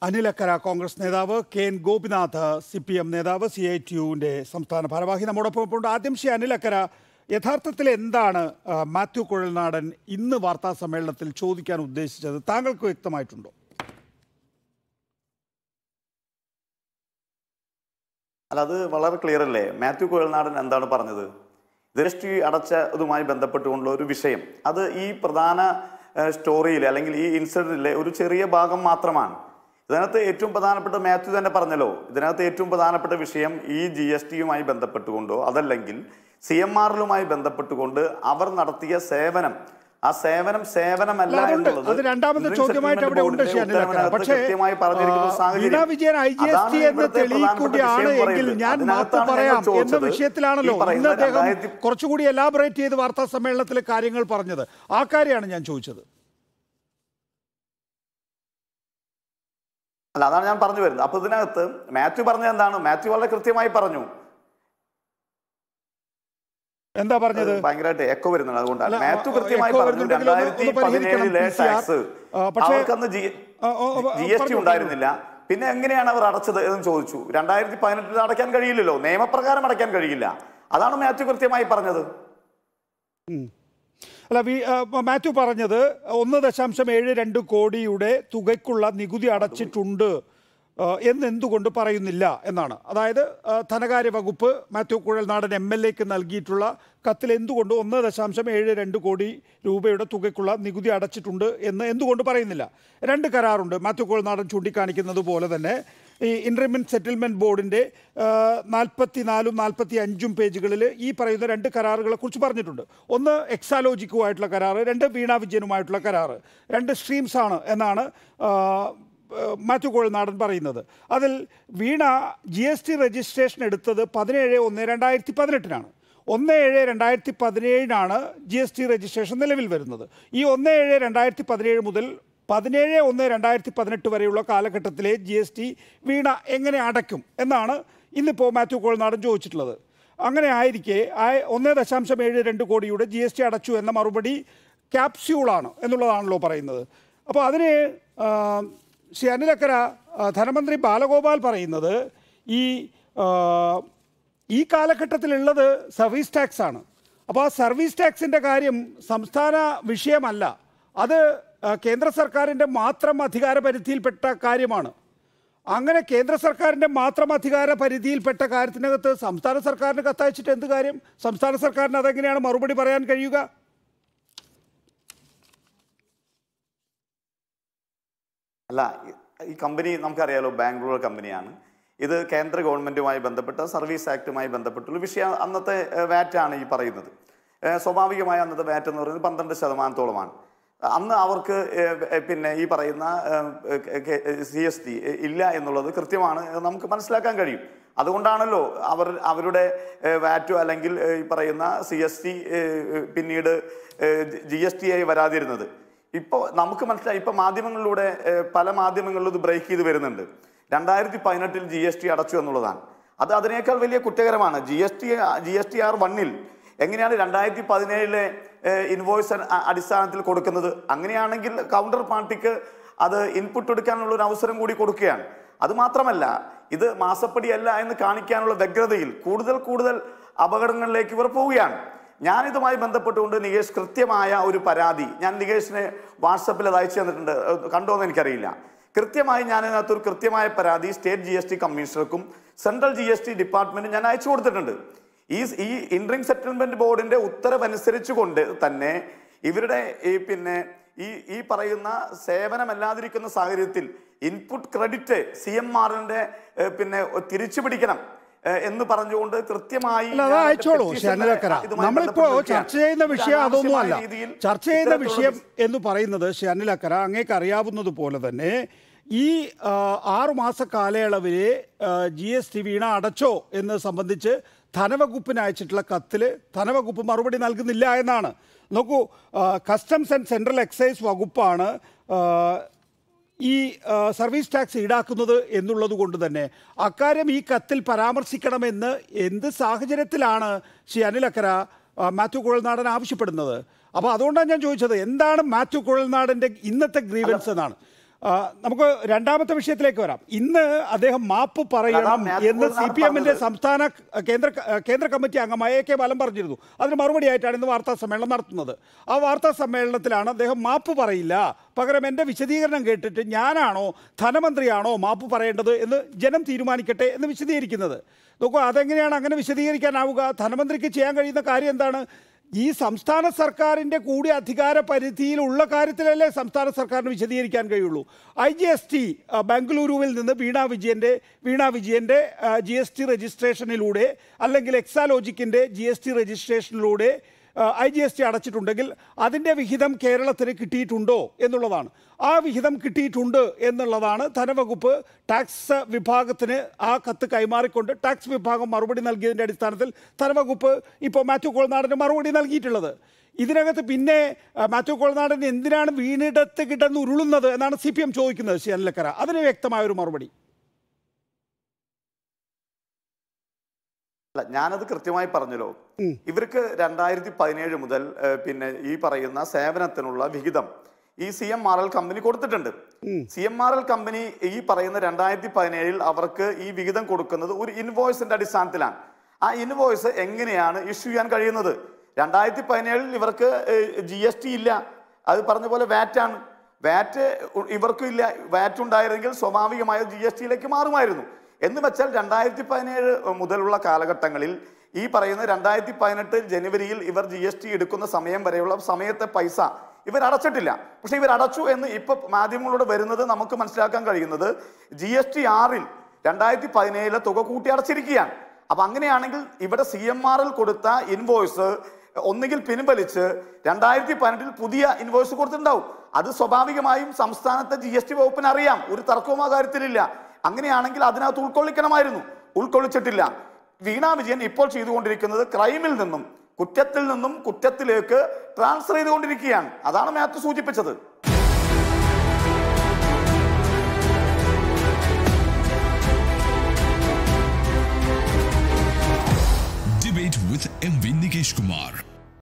അനിലക്കര കോൺഗ്രസ് നേതാവ് K N Gopinath C P M നേതാവ് C I T യുവിൻ്റെ സംസ്ഥാന ഭാരവാഹി നമ്മോടൊപ്പം ഇപ്പോൾ ഉണ്ട് ആദ്യം ശ്രീ അനിലക്കര യഥാർത്ഥത്തിൽ എന്താണ് ആ, മാത്യു കുഴൽനാടൻ ഇന്ന് വാർത്താ സമ്മേളനത്തിൽ ചോദിക്കാൻ ഉദ്ദേശിച്ചത് താങ്കൾക്ക് വ്യക്തമായിട്ടുണ്ടോ അല്ല അത് വളരെ ക്ലിയർ അല്ലേ മാത്യു കുഴൽനാടൻ എന്താണ് പറഞ്ഞത് ദൃഷ്ടി അടച്ചതുമായി ബന്ധപ്പെട്ടുകൊണ്ടുള്ള ഒരു വിഷയം അത് ഈ പ്രധാന സ്റ്റോറിയിൽ അല്ലെങ്കിൽ ഈ ഇൻസിഡന്റിലെ ഒരു ചെറിയ ഭാഗം മാത്രമാണ് ഇതിനകത്ത് ഏറ്റവും പ്രധാനപ്പെട്ട മാത്യു തന്നെ പറഞ്ഞല്ലോ ഇതിനകത്ത് ഏറ്റവും പ്രധാനപ്പെട്ട വിഷയം ഈ ജി എസ് ടിയുമായി ബന്ധപ്പെട്ടുകൊണ്ടോ അതല്ലെങ്കിൽ സി എം ആറിലുമായി ബന്ധപ്പെട്ടുകൊണ്ട് അവർ നടത്തിയ സേവനം ആ സേവനം സേവനമല്ല അല്ല, അതുണ്ട്. എന്നുള്ളത് അത് രണ്ടാമത്തെ ഇന്ത്യൻ ചോദ്യമായിട്ട് സെറ്റിൽമെന്റ് അവിടെ ഉണ്ട് ബോർഡിന്റെ ശ്രീ അനിലക്കര ഉത്തരവിനകത്ത് പക്ഷേ കൃത്യമായി പറഞ്ഞിരിക്കുന്ന ആ, സാഹചര്യം. Veena Vijayan I G S അതാണ് ടി എന്ന് ഇവിടുത്തെ തെളിയിക്കുകയാണ് പ്രധാനപ്പെട്ട വിഷയം എങ്കിൽ പറയുന്നത്. ഞാൻ മാപ്പ് അതിനകത്താണ് പറയാം ഞങ്ങൾ എന്ന ചോദിച്ചത്. വിഷയത്തിലാണല്ലോ ഈ പറയുന്ന ഇന്ന് അദ്ദേഹം രണ്ടായിരത്തി കുറച്ചുകൂടി എലാബറേറ്റ് ചെയ്ത് വാർത്താ സമ്മേളനത്തിലെ കാര്യങ്ങൾ പറഞ്ഞത് ആ കാര്യമാണ് ഞാൻ ചോദിച്ചത് അല്ല അതാണ് ഞാൻ പറഞ്ഞു വരുന്നത് അപ്പൊ ഇതിനകത്ത് മാത്യു പറഞ്ഞത് എന്താണ് മാത്യു വളരെ കൃത്യമായി പറഞ്ഞു എന്താ പറഞ്ഞത് ഭയങ്കരമായിട്ട് എക്കോ വരുന്നുണ്ട് അതുകൊണ്ടാണ് അല്ല, മാത്യു ആ, കൃത്യമായി echo പറഞ്ഞു വരുന്നുണ്ടെങ്കിൽ ഒന്ന് രണ്ടായിരത്തി ഒന്ന് പരിഹരിക്കണം, പതിനേഴിലെ PCR. ടാക്സ് ആ, പക്ഷേ- അവർക്കന്ന് ജി ആ, ആ, ആ, ജി എസ് ടി പറഞ്ഞു, ഉണ്ടായിരുന്നില്ല പിന്നെ എങ്ങനെയാണ് അവർ അടച്ചത് എന്ന് ചോദിച്ചു രണ്ടായിരത്തി പതിനെട്ടിൽ അടയ്ക്കാൻ കഴിയില്ലല്ലോ നിയമപ്രകാരം അടയ്ക്കാൻ കഴിയില്ല അതാണ് മാത്യു കൃത്യമായി പറഞ്ഞത് അല്ല വി ആ, മാത്യു പറഞ്ഞത് ഒന്ന് ദശാംശം ഏഴ് രണ്ട് കോടിയുടെ തുകയ്ക്കുള്ള നികുതി അടച്ചിട്ടുണ്ട് ആ, എന്ന് എന്തുകൊണ്ട് പറയുന്നില്ല എന്നാണ് അതായത് ആ, ധനകാര്യ വകുപ്പ് മാത്യു കുഴൽനാടൻ എം എൽ എക്ക് നൽകിയിട്ടുള്ള കത്തിൽ എന്തുകൊണ്ട് ഒന്ന് ദശാംശം ഏഴ് രണ്ട് കോടി രൂപയുടെ തുകയ്ക്കുള്ള നികുതി അടച്ചിട്ടുണ്ട് എന്ന് എന്തുകൊണ്ട് പറയുന്നില്ല രണ്ട് കരാറുണ്ട് മാത്യു കുഴൽനാടൻ ചൂണ്ടിക്കാണിക്കുന്നത് പോലെ തന്നെ ഈ ഇൻട്രിമെൻറ്റ് സെറ്റിൽമെൻറ്റ് ബോർഡിൻ്റെ നാൽപ്പത്തി നാലും നാൽപ്പത്തി അഞ്ചും പേജുകളിൽ ഈ പറയുന്ന രണ്ട് കരാറുകളെ കുറിച്ച് പറഞ്ഞിട്ടുണ്ട് ഒന്ന് എക്സാലോജിക്കുമായിട്ടുള്ള കരാറ് രണ്ട് വീണ വിജയനുമായിട്ടുള്ള കരാറ് രണ്ട് സ്ട്രീംസ് ആണ് എന്നാണ് ആ, ഏഹ് മാത്യു കോഴൽനാടൻ പറയുന്നത് അതിൽ Veena G S T registration എടുത്തത് പതിനേഴ് ഒന്ന് രണ്ടായിരത്തി പതിനെട്ടിനാണ് ഒന്ന് ഏഴ് രണ്ടായിരത്തി പതിനേഴിനാണ് ജി എസ് ടി രജിസ്ട്രേഷൻ നിലവിൽ വരുന്നത് ഈ ഒന്ന് ഏഴ് രണ്ടായിരത്തി പതിനേഴ് മുതൽ പതിനേഴ് ഒന്ന് രണ്ടായിരത്തി പതിനെട്ട് വരെയുള്ള കാലഘട്ടത്തിലെ ജി എസ് ടി വീണ എങ്ങനെ അടയ്ക്കും എന്നാണ് ഇന്നിപ്പോൾ മാത്യു കോഴൽനാടൻ ചോദിച്ചിട്ടുള്ളത് അങ്ങനെ ആയിരിക്കെ ആ ഒന്ന് ദശാംശം ഏഴ് രണ്ട് കോടിയുടെ ജി എസ് ടി അടച്ചു എന്ന മറുപടി ക്യാപ്സ്യൂളാണ് എന്നുള്ളതാണല്ലോ പറയുന്നത് അപ്പോൾ അതിന് ആ, ശ്രീ അനിലക്കര ആ, ധനമന്ത്രി ബാലഗോപാൽ പറയുന്നത് ഈ ആ, ഈ കാലഘട്ടത്തിലുള്ളത് സർവീസ് ടാക്സ് ആണ് അപ്പോൾ ആ സർവീസ് ടാക്സിൻ്റെ കാര്യം സംസ്ഥാന വിഷയമല്ല അത് ആ, കേന്ദ്ര സർക്കാരിൻ്റെ മാത്രം അധികാര പരിധിയിൽപ്പെട്ട കാര്യമാണ് അങ്ങനെ കേന്ദ്ര സർക്കാരിൻ്റെ മാത്രം അധികാര പരിധിയിൽപ്പെട്ട കാര്യത്തിനകത്ത് സംസ്ഥാന സർക്കാരിന് കത്തയച്ചിട്ട് എന്ത് കാര്യം സംസ്ഥാന സർക്കാരിന് അതെങ്ങനെയാണ് മറുപടി പറയാൻ കഴിയുക അല്ല ഈ- ഈ കമ്പനി നമുക്കറിയാലോ ബാംഗ്ലൂർ കമ്പനിയാണ് ഇത് കേന്ദ്ര ഗവൺമെന്റുമായി ബന്ധപ്പെട്ട സർവീസ് ആക്ടുമായി ബന്ധപ്പെട്ടുള്ള വിഷയം അന്നത്തെ വാറ്റ് ആണ് ഈ പറയുന്നത് ഏഹ് സ്വാഭാവികമായ അന്നത്തെ വാറ്റ് എന്ന് പറയുന്നത് പന്ത്രണ്ട് ശതമാനത്തോളമാണ് അന്ന് അവർക്ക് ഏഹ് ഏഹ് പിന്നെ ഈ പറയുന്ന സി എസ് ടി ഇല്ല എന്നുള്ളത് കൃത്യമാണ് എന്ന് നമുക്ക് മനസ്സിലാക്കാൻ കഴിയും അതുകൊണ്ടാണല്ലോ അവർ അവരുടെ വാറ്റോ അല്ലെങ്കിൽ ഏഹ് ഈ പറയുന്ന സി എസ് ടി പിന്നീട് ജി എസ് ടി ആയി വരാതിരുന്നത് ഇപ്പോൾ നമുക്ക് മനസ്സിലായി ഇപ്പൊ മാധ്യമങ്ങളിലൂടെ ഏഹ്, പല മാധ്യമങ്ങളിലും ഇത് ബ്രേക്ക് ചെയ്ത് വരുന്നുണ്ട് രണ്ടായിരത്തി പതിനെട്ടിൽ ജി എസ് ടി അടച്ചു എന്നുള്ളതാണ് അത് അതിനേക്കാൾ വലിയ കുറ്റകരമാണ് G S T G S T R വണ്ണിൽ എങ്ങനെയാണ് രണ്ടായിരത്തി പതിനേഴിലെ ഇൻവോയ്സ് അടിസ്ഥാനത്തിൽ കൊടുക്കുന്നത് അങ്ങനെയാണെങ്കിൽ കൗണ്ടർ പാർട്ടിക്ക് അത് ഇൻപുട്ട് എടുക്കാനുള്ള ഒരു അവസരം കൂടി കൊടുക്കുകയാണ് അത് മാത്രമല്ല ഇത് മാസപ്പടിയല്ല എന്ന് കാണിക്കാനുള്ള വ്യഗ്രതയിൽ കൂടുതൽ കൂടുതൽ അപകടങ്ങളിലേക്ക് ഇവർ പോവുകയാണ് ഞാൻ ഇതുമായി ബന്ധപ്പെട്ടുകൊണ്ട് നികേഷ് കൃത്യമായ ഒരു പരാതി ഞാൻ നികേഷിന് വാട്സപ്പിൽ അത് അയച്ചു തന്നിട്ടുണ്ട് അത് കണ്ടോ എന്ന് എനിക്കറിയില്ല കൃത്യമായി ഞാൻ ഇതിനകത്ത് ഒരു കൃത്യമായ പരാതി സ്റ്റേറ്റ് ജി എസ് ടി കമ്മീഷണർക്കും സെൻട്രൽ ജി എസ് ടി ഡിപ്പാർട്ട്മെന്റും ഞാൻ അയച്ചു കൊടുത്തിട്ടുണ്ട് ഈ ഈ ഇൻട്രിങ് സെറ്റിൽമെന്റ് ബോർഡിന്റെ ഉത്തരവനുസരിച്ചുകൊണ്ട് തന്നെ ഇവരുടെ ഈ പിന്നെ ഈ ഈ പറയുന്ന സേവനമല്ലാതിരിക്കുന്ന സാഹചര്യത്തിൽ ഇൻപുട്ട് ക്രെഡിറ്റ് സി എം ആറിന്റെ പിന്നെ തിരിച്ചു പിടിക്കണം ഏഹ് എന്ന് പറഞ്ഞുകൊണ്ട് കൃത്യമായി അല്ല അത് ഞാൻ അയച്ചോളൂ petition ശാനലക്കര ഇതുമായി നമ്മളിപ്പോ ബന്ധപ്പെട്ട് ചർച്ച ചെയ്യുന്ന വിഷയം ഇത് അതൊന്നും അല്ല അനാവശ്യമായ രീതിയിൽ ചർച്ച ചെയ്യുന്ന ഇത്തരത്തിലുള്ള വിഷയം എന്ന് പറയുന്നത് ശാനലക്കര അങ്ങേക്ക് അറിയാവുന്നത് പോലെ തന്നെ ഈ ആ, ആറു മാസ കാലയളവിലെ ജി എസ് ടി വീണ അടച്ചോ എന്ന് സംബന്ധിച്ച് ധനവകുപ്പിന് അയച്ചിട്ടുള്ള കത്തിൽ ധനവകുപ്പ് മറുപടി നൽകുന്നില്ല എന്നാണ് നോക്കൂ കസ്റ്റംസ് ആൻഡ് സെൻട്രൽ എക്സൈസ് വകുപ്പാണ് ആ, ഈ ആ, സർവീസ് ടാക്സ് ഈടാക്കുന്നത് എന്നുള്ളത് കൊണ്ട് തന്നെ അക്കാര്യം ഈ കത്തിൽ പരാമർശിക്കണമെന്ന് എന്ത് സാഹചര്യത്തിലാണ് ശ്രീ അനിലക്കര ആ, മാത്യു കുഴൽനാടൻ ആവശ്യപ്പെടുന്നത് അപ്പോൾ അതുകൊണ്ടാണ് ഞാൻ ചോദിച്ചത് എന്താണ് മാത്യു കുഴൽനാടൻ്റെ ഇന്നത്തെ ഗ്രീവൻസ് എന്നാണ് ആ, നമുക്ക് രണ്ടാമത്തെ വിഷയത്തിലേക്ക് വരാം ഇന്ന് അദ്ദേഹം മാപ്പ് പറയണം അതാണ് ഞാൻ എന്ന് സി പി എമ്മിന്റെ പറഞ്ഞത്. സംസ്ഥാന കേന്ദ്ര കേന്ദ്ര കമ്മിറ്റി അംഗമായ എ കെ ബാലൻ പറഞ്ഞിരുന്നു അതിന് മറുപടിയായിട്ടാണ് ഇന്ന് വാർത്താ സമ്മേളനം നടത്തുന്നത് ആ വാർത്താ സമ്മേളനത്തിലാണ് അദ്ദേഹം മാപ്പ് പറയില്ല പകരം എൻ്റെ വിശദീകരണം കേട്ടിട്ട് ഞാനാണോ ധനമന്ത്രിയാണോ മാപ്പ് പറയേണ്ടത് എന്ന് ജനം തീരുമാനിക്കട്ടെ എന്ന് വിശദീകരിക്കുന്നത് നോക്കൂ അതെങ്ങനെയാണ് അങ്ങനെ വിശദീകരിക്കാനാവുക ധനമന്ത്രിക്ക് ചെയ്യാൻ കഴിയുന്ന കാര്യം എന്താണ് ഈ സംസ്ഥാന സർക്കാരിൻ്റെ കൂടി അധികാര പരിധിയിലുള്ള കാര്യത്തിലല്ലേ സംസ്ഥാന സർക്കാരിന് വിശദീകരിക്കാൻ കഴിയുള്ളൂ ഐ ജി എസ് ടി ബംഗളൂരുവിൽ നിന്ന് വീണ വിജയൻ്റെ വീണ വിജയൻ്റെ ജി എസ് ടി രജിസ്ട്രേഷനിലൂടെ അല്ലെങ്കിൽ എക്സാലോജിക്കിൻ്റെ ജി എസ് ടി രജിസ്ട്രേഷനിലൂടെ ഐ ജി എസ് ടി അടച്ചിട്ടുണ്ടെങ്കിൽ അതിൻ്റെ വിഹിതം കേരളത്തിന് കിട്ടിയിട്ടുണ്ടോ എന്നുള്ളതാണ് ആ വിഹിതം കിട്ടിയിട്ടുണ്ട് എന്നുള്ളതാണ് ധനവകുപ്പ് ടാക്സ് വിഭാഗത്തിന് ആ കത്ത് കൈമാറിക്കൊണ്ട് ടാക്സ് വിഭാഗം മറുപടി നൽകിയതിൻ്റെ അടിസ്ഥാനത്തിൽ ധനവകുപ്പ് ഇപ്പോൾ മാത്യു കോൾനാടിന് മറുപടി നൽകിയിട്ടുള്ളത് ഇതിനകത്ത് പിന്നെ ആ, മാത്യു കോൾനാടൻ എന്തിനാണ് വീണിടത്ത് കിടന്ന് ഉരുളുന്നത് എന്നാണ് സി പി എം ചോദിക്കുന്നത് ശ്രീ അനിലക്കര അതിന് വ്യക്തമായ ഒരു മറുപടി അല്ല ഞാനത് കൃത്യമായി പറഞ്ഞല്ലോ ഇവർക്ക് രണ്ടായിരത്തി പതിനേഴ് മുതൽ ഏഹ്, പിന്നെ ഈ പറയുന്ന സേവനത്തിനുള്ള വിഹിതം ഈ C M R L company കൊടുത്തിട്ടുണ്ട് C M R L company ഈ പറയുന്ന രണ്ടായിരത്തി പതിനേഴിൽ അവർക്ക് ഈ വിഹിതം കൊടുക്കുന്നത് ഒരു ഇൻവോയ്സിന്റെ അടിസ്ഥാനത്തിലാണ് ആ ഇൻവോയ്സ് എങ്ങനെയാണ് ഇഷ്യൂ ചെയ്യാൻ കഴിയുന്നത് രണ്ടായിരത്തി പതിനേഴിൽ ഇവർക്ക് ജി എസ് ടി ഇല്ല അത് പറഞ്ഞ പോലെ VAT ആണ് വാറ്റ് ഇവർക്കും ഇല്ല വാറ്റ് ഉണ്ടായിരുന്നെങ്കിൽ സ്വാഭാവികമായ ജി എസ് ടിയിലേക്ക് മാറുമായിരുന്നു എന്ന് വെച്ചാൽ രണ്ടായിരത്തി പതിനേഴ് മുതലുള്ള കാലഘട്ടങ്ങളിൽ ഈ പറയുന്ന രണ്ടായിരത്തി പതിനെട്ട് ജനുവരിയിൽ ഇവർ ജി എസ് ടി എടുക്കുന്ന സമയം വരെയുള്ള സമയത്തെ പൈസ ഇവർ അടച്ചിട്ടില്ല പക്ഷെ ഇവർ അടച്ചു എന്ന് ഇപ്പൊ മാധ്യമങ്ങളോട് വരുന്നത് നമുക്ക് മനസ്സിലാക്കാൻ കഴിയുന്നത് ജി എസ് ടി ആറിൽ രണ്ടായിരത്തി പതിനേഴിലെ തുക കൂട്ടി അടച്ചിരിക്കുകയാണ് അപ്പൊ അങ്ങനെയാണെങ്കിൽ ഇവിടെ സി എം ആറിൽ കൊടുത്ത ഇൻവോയ്സ് ഒന്നുകിൽ പിൻവലിച്ച് രണ്ടായിരത്തി പതിനെട്ടിൽ പുതിയ ഇൻവോയ്സ് കൊടുത്തിട്ടുണ്ടാവും അത് സ്വാഭാവികമായും സംസ്ഥാനത്തെ ജി എസ് ടി വകുപ്പിന് അറിയാം ഒരു തർക്കവും ആ കാര്യത്തിലില്ല അങ്ങനെയാണെങ്കിൽ അതിനകത്ത് ഉൾക്കൊള്ളിക്കണമായിരുന്നു ഉൾക്കൊള്ളിച്ചിട്ടില്ല വീണ വിജയൻ ഇപ്പോൾ ചെയ്തുകൊണ്ടിരിക്കുന്നത് ക്രൈമിൽ നിന്നും കുറ്റത്തിൽ നിന്നും കുറ്റത്തിലേക്ക് ട്രാൻസ്ഫർ ചെയ്തുകൊണ്ടിരിക്കുകയാണ് അതാണ് മാത്യു സൂചിപ്പിച്ചത്